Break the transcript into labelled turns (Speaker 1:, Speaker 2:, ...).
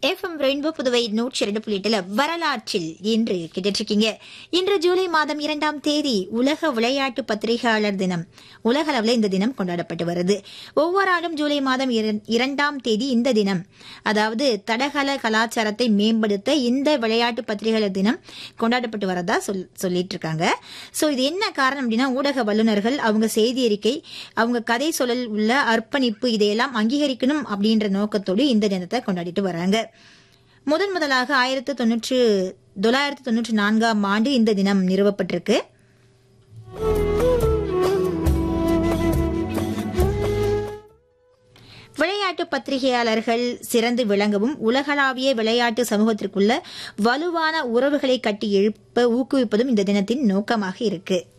Speaker 1: FM rainbow Puduvai நூற்றி இரண்டு புள்ளி எட்டுல வரலாற்றில் இன்று கேட்டுட்டு இருக்கீங்க இன்று ஜூலை மாதம் இரண்டாம் தேதி உலக விளையாட்டு பத்திரிகையாளர் தினம் உலக அளவில் இந்த தினம் கொண்டாடப்பட்டு வருது ஒவ்வொரு ஆண்டும் ஜூலை மாதம் இர- இரண்டாம் தேதி இந்த தினம் அதாவது தடகள கலாச்சாரத்தை மேம்படுத்த இந்த விளையாட்டு பத்திரிகையாளர் தினம் கொண்டாடப்பட்டு வரதா சொல் சொல்லிட்டு இருக்காங்க ஸோ இது என்ன காரணம் அப்படின்னா ஊடக வல்லுநர்கள் அவங்க செய்தி அறிக்கை அவங்க கதை சொல்லல் உள்ள அர்ப்பணிப்பு இதையெல்லாம் அங்கீகரிக்கணும் அப்படின்ற நோக்கத்தோடு இந்த தினத்தை கொண்டாடிட்டு வராங்க முதன் முதலாக ஆயிரத்து தொண்ணூற்று தொள்ளாயிரத்து தொண்ணூற்று நான்காம் ஆண்டு இந்த தினம் நிறுவப்பட்டிருக்கு விளையாட்டு பத்திரிகையாளர்கள் சிறந்து விளங்கவும் உலகளாவிய விளையாட்டு சமூகத்திற்குள்ள வலுவான உறவுகளை கட்டி எழுப்ப ஊக்குவிப்பதும் இந்த தினத்தின் நோக்கமாக இருக்கு